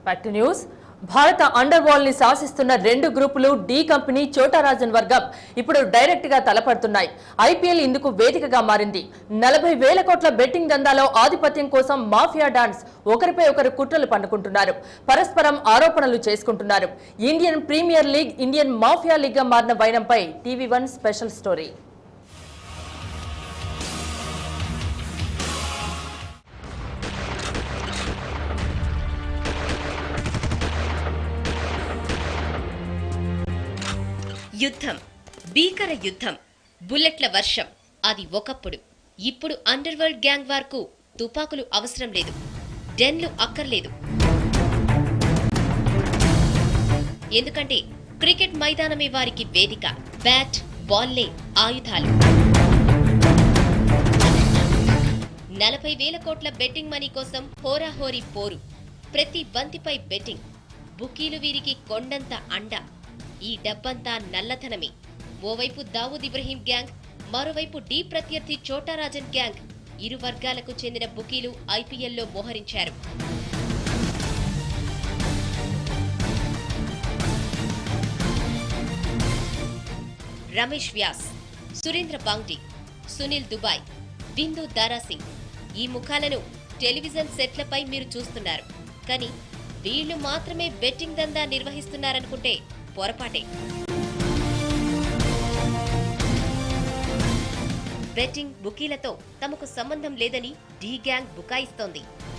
back to news భారత underworld ని శాసిస్తున్న రెండు గ్రూపులు డి కంపెనీ చోటారాజన్ వర్గం ఇప్పుడు డైరెక్ట్ గా తలపడుతున్నాయి ఐపీఎల్ ఇందుకు వేదికగా మారింది నలభై వేల కోట్ల బెట్టింగ్ దందాలో ఆధిపత్యం కోసం మాఫియా డాన్స్ ఒకరిపై ఒకరు కుట్రలు పండుకుంటున్నారు పరస్పరం ఆరోపణలు చేసుకుంటున్నారు Indian premier league Indian mafia league గా మారిన వైనంపై టీవీ వన్ స్పెషల్ స్టోరీ యుద్ధం భీకర యుద్ధం బుల్లెట్ల వర్షం అది ఒకప్పుడు ఇప్పుడు అండర్ వరల్డ్ గ్యాంగ్ వార్కు తుపాకులు అవసరం లేదు డెన్లు అక్కర్లేదు ఎందుకంటే క్రికెట్ మైదానమే వారికి వేదిక బ్యాట్ బాల్లే ఆయుధాలు నలభై వేల కోట్ల బెట్టింగ్ మనీ కోసం హోరాహోరీ పోరు ప్రతి బంతిపై బెట్టింగ్ బుకీలు వీరికి కొండంత అండ ఈ డబ్బంతా నల్లధనమే ఓవైపు దావూద్ ఇబ్రహీం గ్యాంగ్ మరోవైపు డి ప్రత్యర్థి చోటారాజన్ గ్యాంగ్ ఇరు వర్గాలకు చెందిన బుకీలు ఐపీఎల్లో మోహరించారు రమేష్ వ్యాస్ సురేంద్ర బాంగ్డి సునీల్ దుబాయ్ బిందు దారాసింగ్ ఈ ముఖాలను టెలివిజన్ సెట్లపై మీరు చూస్తున్నారు కానీ వీళ్ళు మాత్రమే బెట్టింగ్ దందా నిర్వహిస్తున్నారనుకుంటే పొరపాటే బెట్టింగ్ బుకీలతో తమకు సంబంధం లేదని డి గ్యాంగ్ బుకాయిస్తోంది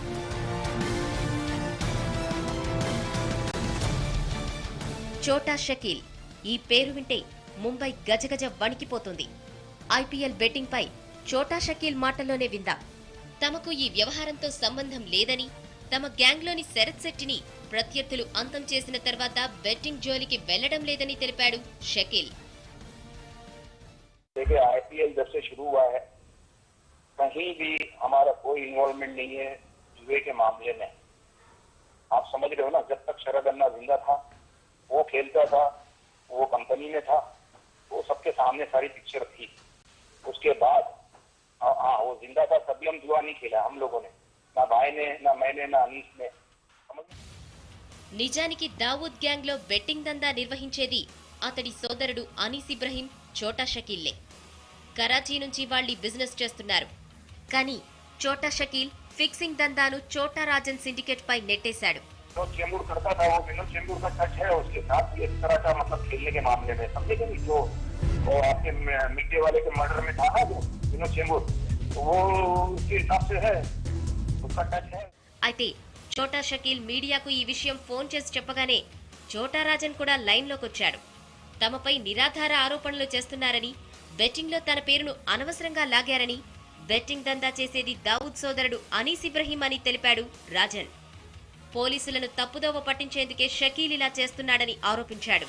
చోటా షకీల్ ఈ పేరు వింటే ముంబై గజగజ వణికిపోతుంది ఐపీఎల్ బెట్టింగ్ పై చోటా షకీల్ మాటల్లోనే విందాం తమకు ఈ వ్యవహారంతో సంబంధం లేదని తమ గ్యాంగ్లోని శరత్ శెట్టిని ప్రత్యర్థులు అంతం చేసిన తర్వాత బెట్టింగ్ జోలికి వెళ్లడం లేదని తెలిపాడు షకీల్ देखिए आईपीएल जब से शुरू हुआ है कहीं भी हमारा कोई इन्वॉल्वमेंट नहीं है जुए के मामले में आप समझ रहे हो ना जब तक शरद अन्ना जिंदा था वो खेलता था वो कंपनी में था वो सबके सामने सारी पिक्चर थी उसके बाद हाँ हाँ, वो जिंदा था तभी हम जुआ नहीं खेला हम लोगों ने ना भाई ने ना मैंने ना अनीस ने समझ నిజానికి దావూద్ గ్యాంగ్ లో బెట్టింగ్ దందా నిర్వహించేది అతడి సోదరుడు అనీస్ ఇబ్రహీం చోటా షకీల్లే కరాచీ నుంచి వాళ్ళీ బిజినెస్ చేస్తున్నారు కానీ చోటా షకీల్ ఫిక్సింగ్ దందాను చోటా రాజన్ సిండికేట్ పై నెట్టేశాడు विनोद चेंबूर करता था वो विनोद चेंबूर का टच है उसके साथ ये इस तरह का मतलब खेलने के मामले में समझे कि नहीं जो वो आपके मिट्टी वाले के मर्डर में था ना जो विनोद चेंबूर तो वो उसके हिसाब से है उसका टच है అయితే చోటా షకీల్ మీడియాకు ఈ విషయం ఫోన్ చేసి చెప్పగానే చోటా రాజన్ కూడా లైన్లోకి వచ్చాడు తమపై నిరాధార ఆరోపణలు చేస్తున్నారని బెట్టింగ్లో తన పేరును అనవసరంగా లాగారని బెట్టింగ్ దందా చేసేది దావూద్ సోదరుడు అనీస్ ఇబ్రహీం అని తెలిపాడు రాజన్ పోలీసులను తప్పుదోవ పట్టించేందుకే షకీల్ ఇలా చేస్తున్నాడని ఆరోపించాడు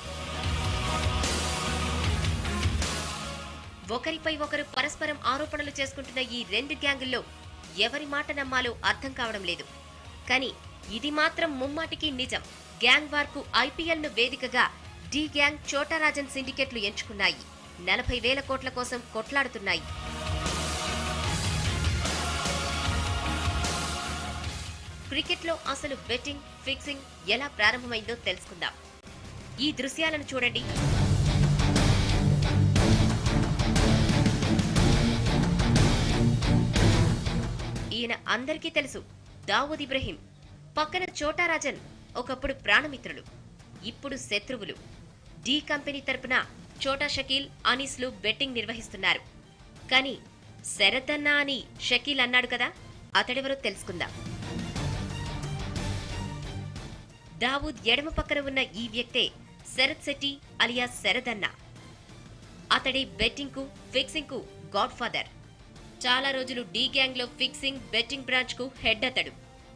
ఒకరిపై ఒకరు పరస్పరం ఆరోపణలు చేసుకుంటున్న ఈ రెండు గ్యాంగుల్లో ఎవరి మాట నమ్మాలో అర్థం కావడం లేదు కానీ ఇది మాత్రం ముమ్మాటికి నిజం గ్యాంగ్ వార్కు ఐపీఎల్ ను వేదికగా డి గ్యాంగ్ చోటారాజన్ సిండికేట్లు ఎంచుకున్నాయి నలభై వేల కోట్ల కోసం కొట్లాడుతున్నాయి క్రికెట్లో అసలు బెట్టింగ్ ఫిక్సింగ్ ఎలా ప్రారంభమైందో తెలుసుకుందాం ఈ దృశ్యాలను చూడండి ఈయన అందరికీ తెలుసు దావూద్ ఇబ్రహీం పక్కన చోటారాజన్ ఒకప్పుడు ప్రాణమిత్రులు ఇప్పుడు శత్రువులు డి కంపెనీ తరపున చోటా షకీల్ అనీస్లు బెట్టింగ్ నిర్వహిస్తున్నారు కానీ శరదన్నా అని షకీల్ అన్నాడు కదా అతడెవరో తెలుసుకుందాం దావూద్ ఎడమ పక్కన ఉన్న ఈ వ్యక్తే శరత్ శెట్టి అలియా శరదన్న అతడి బెట్టింగ్ కు ఫిక్సింగ్ కు గాడ్ ఫాదర్ చాలా రోజులు డి గ్యాంగ్ లో ఫిక్సింగ్ బెట్టింగ్ బ్రాంచ్ కు హెడ్ అతడు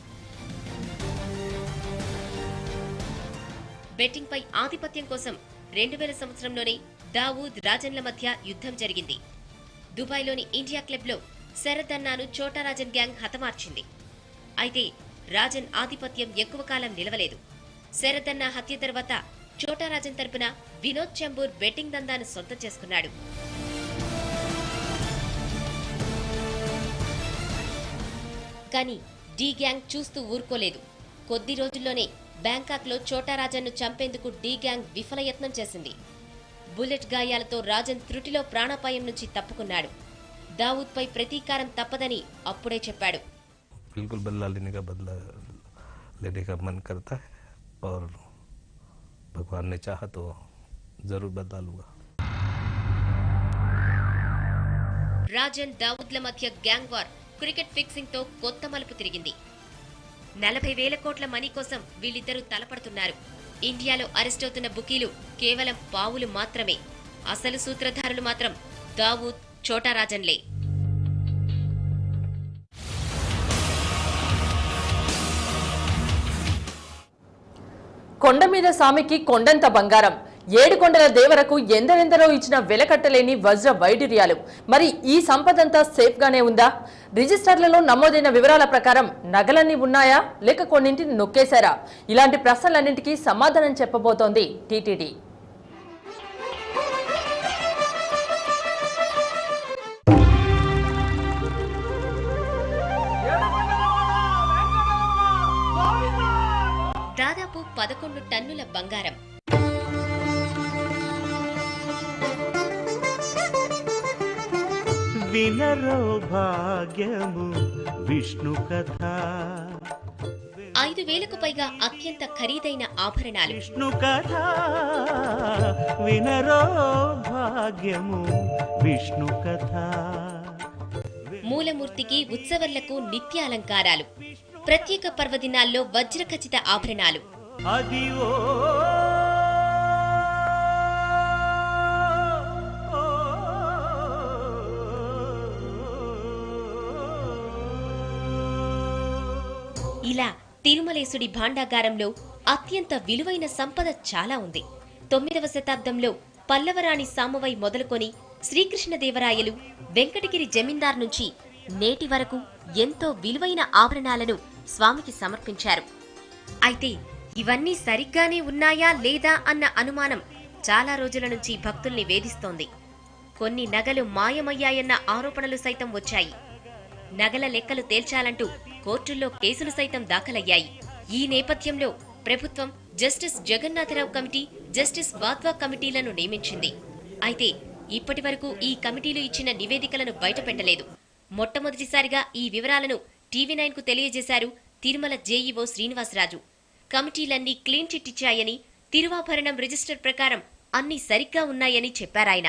బెట్టింగ్ పై ఆధిపత్యం కోసం రెండు వేల సంవత్సరంలోనే దావూద్ రాజన్ల మధ్య యుద్ధం జరిగింది దుబాయ్లోని ఇండియా క్లబ్లో శరద్ అన్నాను చోటారాజన్ గ్యాంగ్ హతమార్చింది అయితే రాజన్ ఆధిపత్యం ఎక్కువ కాలం నిలవలేదు శరదన్న హత్య తర్వాత చోటారాజన్ తరపున వినోద్ చెంబూర్ బెట్టింగ్ దందాను సొంతం చేసుకున్నాడు కానీ డి గ్యాంగ్ చూస్తూ ఊరుకోలేదు కొద్ది రోజుల్లోనే బ్యాంకాక్లో చోటా రాజన్ను చంపేందుకు డీ గ్యాంగ్ విఫలయత్నం చేసింది బుల్లెట్ గాయాలతో రాజన్ త్రుటిలో ప్రాణాపాయం నుంచి తప్పుకున్నాడు దావూద్పై ప్రతీకారం తప్పదని అప్పుడే చెప్పాడు बिल्कुल बदला लेने का बदला लेने का मन करता है और भगवान ने चाहा तो ज़रूर बदला लूँगा రాజన్ దావుద్ల మధ్య గ్యాంగ్ వార్ క్రికెట్ ఫిక్సింగ్ తో కొత్త మలుపు తిరిగింది నలభై వేల కోట్ల మనీ కోసం వీళ్ళిద్దరూ తలపడుతున్నారు ఇండియాలో అరెస్ట్ అవుతున్న బుకీలు కేవలం పావులు మాత్రమే అసలు సూత్రధారులు మాత్రం దావూద్ చోటా రాజన్లే కొండ మీద సామికి కొండంత బంగారం ఏడు కొండల దేవరకు ఎందరెందరో ఇచ్చిన వెలకట్టలేని వజ్ర వైడూర్యాలు మరి ఈ సంపదంతా సేఫ్ గానే ఉందా రిజిస్టర్లలో నమోదైన వివరాల ప్రకారం నగలన్నీ ఉన్నాయా లేక కొన్నింటిని నొక్కేశారా ఇలాంటి ప్రశ్నలన్నింటికీ సమాధానం చెప్పబోతోంది టీటీడీ దాదాపు పదకొండు టన్నుల బంగారం వినరో భాగ్యము విష్ణు కథ ఐదు వేలకు పైగా అత్యంత ఖరీదైన ఆభరణాలు విష్ణు కథ వినరో భాగ్యము విష్ణు కథ మూలమూర్తికి ఉత్సవాలకు నిత్య అలంకారాలు ప్రత్యేక పర్వదినాల్లో వజ్రఖచిత ఆభరణాలు అది ఓ ఇలా తిరుమలేశుడి భాండాగారంలో అత్యంత విలువైన సంపద చాలా ఉంది తొమ్మిదవ శతాబ్దంలో పల్లవరాణి సామవై మొదలుకొని శ్రీకృష్ణదేవరాయలు వెంకటగిరి జమీందార్ నుంచి నేటి వరకు ఎంతో విలువైన ఆభరణాలను స్వామికి సమర్పించారు అయితే ఇవన్నీ సరిగ్గానే ఉన్నాయా లేదా అన్న అనుమానం చాలా రోజుల నుంచి భక్తుల్ని వేధిస్తోంది కొన్ని నగలు మాయమయ్యాయన్న ఆరోపణలు సైతం వచ్చాయి నగల లెక్కలు తేల్చాలంటూ కోర్టుల్లో కేసులు సైతం దాఖలయ్యాయి ఈ నేపథ్యంలో ప్రభుత్వం justice Jagannatha Rao committee justice Wadhwa కమిటీలను నియమించింది అయితే ఇప్పటి వరకు ఈ కమిటీలు ఇచ్చిన నివేదికలను బయటపెట్టలేదు మొట్టమొదటిసారిగా ఈ వివరాలను టీవీ నైన్ కు తెలియజేశారు తిరుమల జేఈఓ శ్రీనివాసరాజు కమిటీలన్నీ క్లీన్ చిట్ ఇచ్చాయని తిరువాభరణం రిజిస్టర్ ప్రకారం అన్ని సరిగ్గా ఉన్నాయని చెప్పారాయన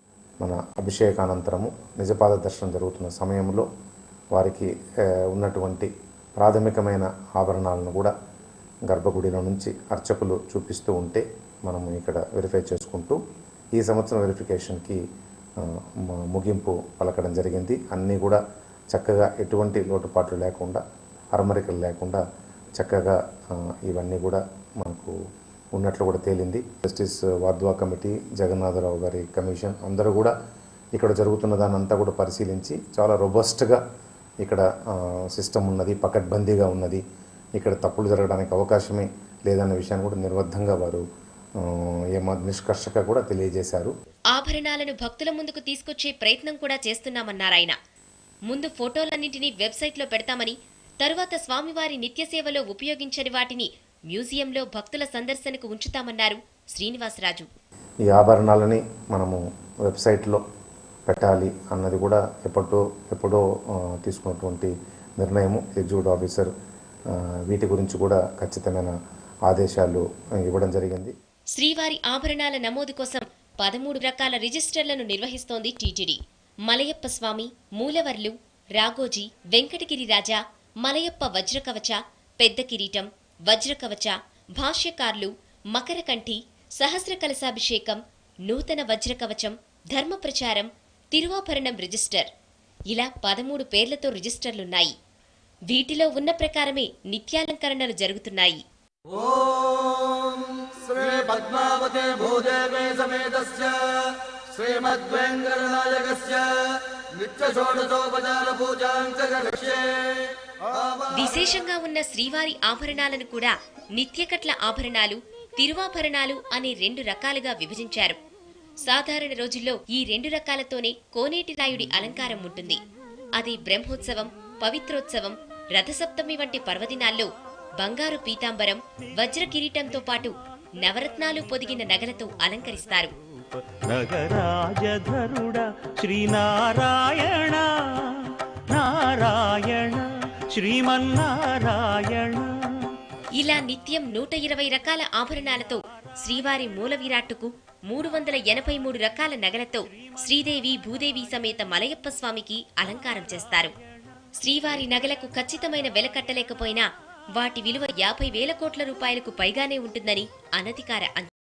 మన అభిషేకానంతరము నిజపాద దర్శనం జరుగుతున్న సమయంలో వారికి ఆ, ఉన్నటువంటి ప్రాథమికమైన ఆభరణాలను కూడా గర్భగుడిలో నుంచి అర్చకులు చూపిస్తూ ఉంటే మనము ఇక్కడ వెరిఫై చేసుకుంటూ ఈ సంవత్సరం వెరిఫికేషన్కి ఆ, మ- ముగింపు పలకడం జరిగింది అన్నీ కూడా చక్కగా ఎటువంటి లోటుపాట్లు లేకుండా అరమరికలు లేకుండా చక్కగా ఆ, ఇవన్నీ కూడా మనకు ఉన్నట్లు కూడా తేలింది జస్టిస్ వాద్వా కమిటీ జగన్నాథరావు గారి కమిషన్ అందరూ కూడా ఇక్కడ జరుగుతున్న దాన్ని అంతా కూడా పరిశీలించి చాలా రొబస్ట్గా ఇక్కడ సిస్టమ్ ఉన్నది పకడ్బందీగా ఉన్నది ఇక్కడ తప్పులు జరగడానికి అవకాశమే లేదన్న విషయాన్ని కూడా నిర్బద్ధంగా వారు ఆ, ఏమా నిష్కర్షగా కూడా తెలియజేశారు ఆభరణాలను భక్తుల ముందుకు తీసుకొచ్చే ప్రయత్నం కూడా చేస్తున్నామన్నారాయన ముందు ఫోటోలన్నింటినీ వెబ్సైట్లో పెడతామని తరువాత స్వామివారి నిత్య సేవలో ఉపయోగించని వాటిని మ్యూజియంలో భక్తుల సందర్శనకు ఉంచుతామన్నారు శ్రీనివాసరాజు ఈ ఆభరణాలని మనము వెబ్సైట్లో పెట్టాలి అన్నది కూడా ఎప్పటో ఎప్పుడో ఆ, తీసుకున్నటువంటి నిర్ణయము ఎగ్జిక్యూటివ్ ఆఫీసర్ ఆ, వీటి గురించి కూడా ఖచ్చితమైన ఆదేశాలు ఆ, ఇవ్వడం జరిగింది శ్రీవారి ఆభరణాల నమోదు కోసం పదమూడు రకాల రిజిస్టర్లను నిర్వహిస్తోంది టీటీడీ మలయప్ప స్వామి మూలవర్లు రాగోజీ వెంకటగిరి రాజా మలయప్ప వజ్రకవచ పెద్ద కిరీటం వజ్రకవచ భాష్యకార్లు మకరకంఠి సహస్ర కలశాభిషేకం నూతన వజ్రకవచం ధర్మ ప్రచారం తిరువాభరణం రిజిస్టర్ ఇలా పదమూడు పేర్లతో రిజిస్టర్లున్నాయి వీటిలో ఉన్న ప్రకారమే నిత్యాలంకరణలు జరుగుతున్నాయి श्री पद्मावते भूदेवे समेतस्य श्रीमद्वेङ्कटनायकस्य नित्यषोडशोपचार पूजां च करिष्ये విశేషంగా ఉన్న శ్రీవారి ఆభరణాలను కూడా నిత్యకట్ల ఆభరణాలు తిరువాభరణాలు అనే రెండు రకాలుగా విభజించారు సాధారణ రోజుల్లో ఈ రెండు రకాలతోనే కోనేటి రాయుడి అలంకారం ఉంటుంది అది బ్రహ్మోత్సవం పవిత్రోత్సవం రథసప్తమి వంటి పర్వదినాల్లో బంగారు పీతాంబరం వజ్ర కిరీటంతో పాటు నవరత్నాలు పొదిగిన నగలతో అలంకరిస్తారు నగరాజధరుడ శ్రీనారాయణ నారాయణ శ్రీమన్నారాయణ ఇలా నిత్యం నూట ఇరవై రకాల ఆభరణాలతో శ్రీవారి మూల విరాట్టుకు మూడు వందల ఎనభై మూడు రకాల నగలతో శ్రీదేవి భూదేవి సమేత మలయప్ప స్వామికి అలంకారం చేస్తారు శ్రీవారి నగలకు ఖచ్చితమైన వెల కట్టలేకపోయినా వాటి విలువ యాభై వేల కోట్ల రూపాయలకు పైగానే ఉంటుందని అనధికార అంచనా